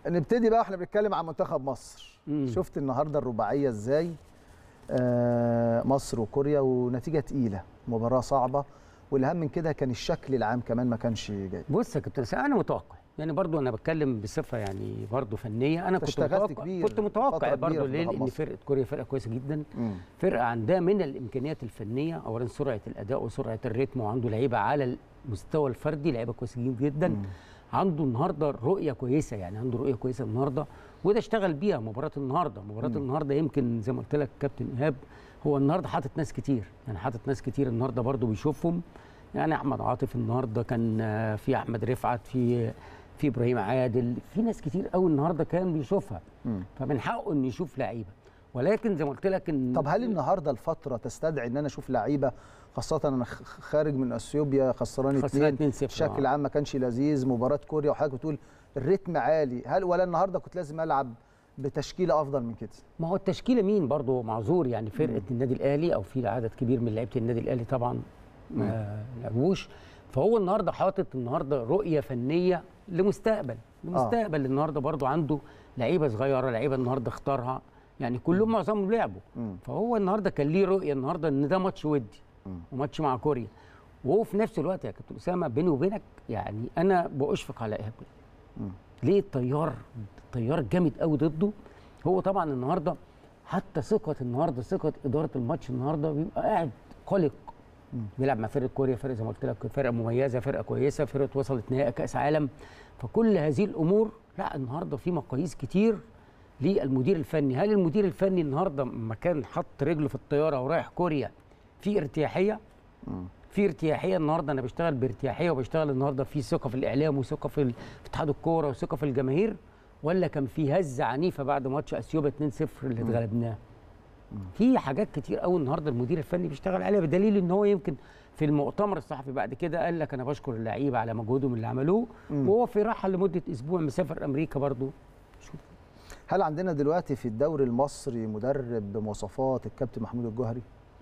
نبتدي بقى واحنا بنتكلم عن منتخب مصر مم. شفت النهارده الرباعيه ازاي آه مصر وكوريا ونتيجه تقيله مباراه صعبه والاهم من كده كان الشكل العام كمان ما كانش جيد بص يا كابتن اسامه انا متوقع يعني برضو انا بتكلم بصفه يعني برضو فنيه انا كنت اشتغلت متوقع كبير كنت متوقع فترة برضو كبيرة في ليه منتخب لان مصر. فرقه كوريا فرقه كويسه جدا مم. فرقه عندها من الامكانيات الفنيه اولا سرعه الاداء وسرعه الريتم وعنده لعيبه على المستوى الفردي لعيبه كويسين جدا مم. عنده النهارده رؤيه كويسه يعني عنده رؤيه كويسه النهارده وده اشتغل بيها مباراه النهارده مباراه مم. النهارده يمكن زي ما قلت لك كابتن ايهاب هو النهارده حاطط ناس كتير يعني حاطط ناس كتير النهارده برضو بيشوفهم يعني احمد عاطف النهارده كان آه، في احمد رفعت في في ابراهيم عادل في ناس كتير قوي النهارده كان بيشوفها مم. فمن حقه انه يشوف لعيبه ولكن زي ما قلت لك ان طب هل النهارده الفتره تستدعي ان انا اشوف لعيبه خاصه انا خ- خارج من اثيوبيا خسران خسران 2 2-0 الشكل العام ما كانش لذيذ مباراه كوريا وحضرتك بتقول الريتم عالي هل ولا النهارده كنت لازم العب بتشكيله افضل من كده ما هو التشكيله مين برضه معذور يعني فرقه النادي الاهلي او في عدد كبير من لعيبه النادي الاهلي طبعا ما لعبوش فهو النهارده حاطط النهارده رؤيه فنيه لمستقبل لمستقبل النهارده برضه عنده لعيبه صغيره لعيبه النهارده اختارها يعني كلهم معظمهم لعبوا مم. فهو النهارده كان ليه رؤيه النهارده ان ده ماتش ودي مم. وماتش مع كوريا وهو في نفس الوقت يا كابتن اسامه بيني وبينك يعني انا بأشفق على ايهاب مم. ليه الطيار الطيار جامد قوي ضده هو طبعا النهارده حتى ثقه النهارده ثقه اداره الماتش النهارده بيبقى قاعد قلق مم. بيلعب مع فرقه كوريا فرقه زي ما قلت لك فرقه مميزه فرقه كويسه فرقه وصلت نهائي كاس عالم فكل هذه الامور لا النهارده في مقاييس كتير للمدير الفني هل المدير الفني النهارده لما كان حط رجله في الطياره ورايح كوريا في ارتياحيه مم. في ارتياحيه النهارده انا بشتغل بارتياحيه وبشتغل النهارده في ثقه في الاعلام وثقه في ال- في اتحاد الكوره وثقه في الجماهير ولا كان في هزه عنيفه بعد ماتش اثيوبيا 2-0 اللي اتغلبناه في حاجات كتير قوي النهارده المدير الفني بيشتغل عليها بدليل ان هو يمكن في المؤتمر الصحفي بعد كده قال لك انا بشكر اللعيبه على مجهودهم اللي عملوه مم. وهو في راحه لمده اسبوع مسافر امريكا برضو شوف هل عندنا دلوقتي في الدوري المصري مدرب بمواصفات الكابتن محمود الجوهري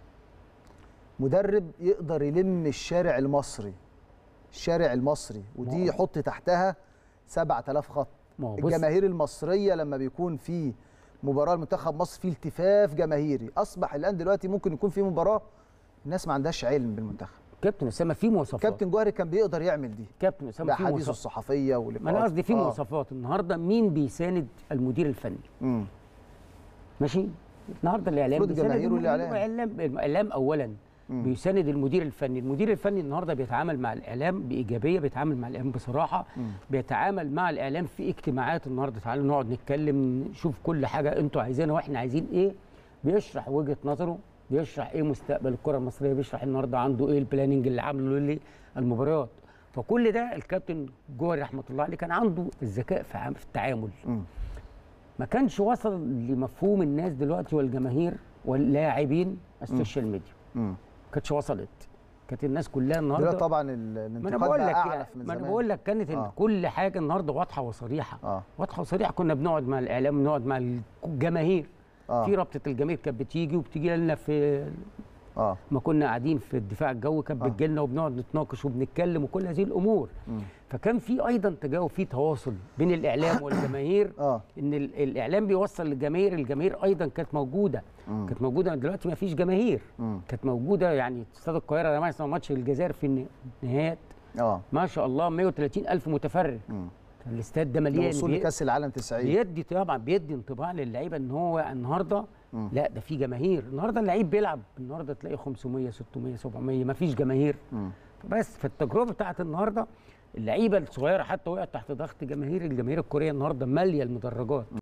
مدرب يقدر يلم الشارع المصري الشارع المصري ودي ما- يحط تحتها 7000 خط ما هو بص الجماهير المصريه لما بيكون في مباراه لمنتخب مصر في التفاف جماهيري اصبح الان دلوقتي ممكن يكون في مباراه الناس ما عندهاش علم بالمنتخب كابتن اسامه في مواصفات كابتن جوهري كان بيقدر يعمل دي كابتن اسامه في باحاديثه مواصفات الصحفيه ما انا ولقاءات قصدي في آه. مواصفات النهارده مين بيساند المدير الفني مم. ماشي النهارده الاعلام المفروض بيساند الجماهير المدير- والإعلام. الاعلام الاعلام اولا مم. بيساند المدير الفني المدير الفني النهارده بيتعامل مع الاعلام بايجابيه بيتعامل مع الاعلام بصراحه مم. بيتعامل مع الاعلام في اجتماعات النهارده تعالوا نقعد نتكلم نشوف كل حاجه انتوا عايزينها واحنا عايزين ايه بيشرح وجهه نظره بيشرح ايه مستقبل الكره المصريه بيشرح النهارده عنده ايه البلاننج اللي عامله للمباريات فكل ده الكابتن جوهري رحمه الله عليه كان عنده الذكاء في عام- في التعامل مم. ما كانش وصل لمفهوم الناس دلوقتي والجماهير واللاعبين السوشيال ميديا مم. ما كانتش وصلت كانت الناس كلها دلوقتي النهارده طبعا ال- ما انا الانتقاد بقول بقى لك اعنف يعني من ما انا زمان بقول لك كانت ال- آه. كل حاجه النهارده واضحه وصريحه اه واضحه وصريحه كنا بنقعد مع الاعلام بنقعد مع الجماهير اه في رابطه الجماهير كانت بتيجي وبتيجي لنا في اه ما كنا قاعدين في الدفاع الجوي كانت آه. بتجي لنا وبنقعد نتناقش وبنتكلم وكل هذه الامور مم. فكان في ايضا تجاوب في تواصل بين الاعلام والجماهير اه ان ال- الاعلام بيوصل للجماهير الجماهير ايضا كانت موجوده مم. كانت موجوده دلوقتي ما فيش جماهير مم. كانت موجوده يعني استاد القاهره لما يسمع ماتش الجزائر في النهايات اه ما شاء الله 130 الف متفرج مم. الاستاد ده مليان الوصول بي- لكاس العالم 90 بيدي طبعا بيدي انطباع للعيبه ان هو النهارده مم. لا ده في جماهير النهارده اللعيب بيلعب النهارده تلاقي 500 600 700 ما فيش جماهير مم. بس في التجربه بتاعت النهارده اللعيبه الصغيره حتى وقعت تحت ضغط جماهير الجماهير الكوريه النهارده ماليه المدرجات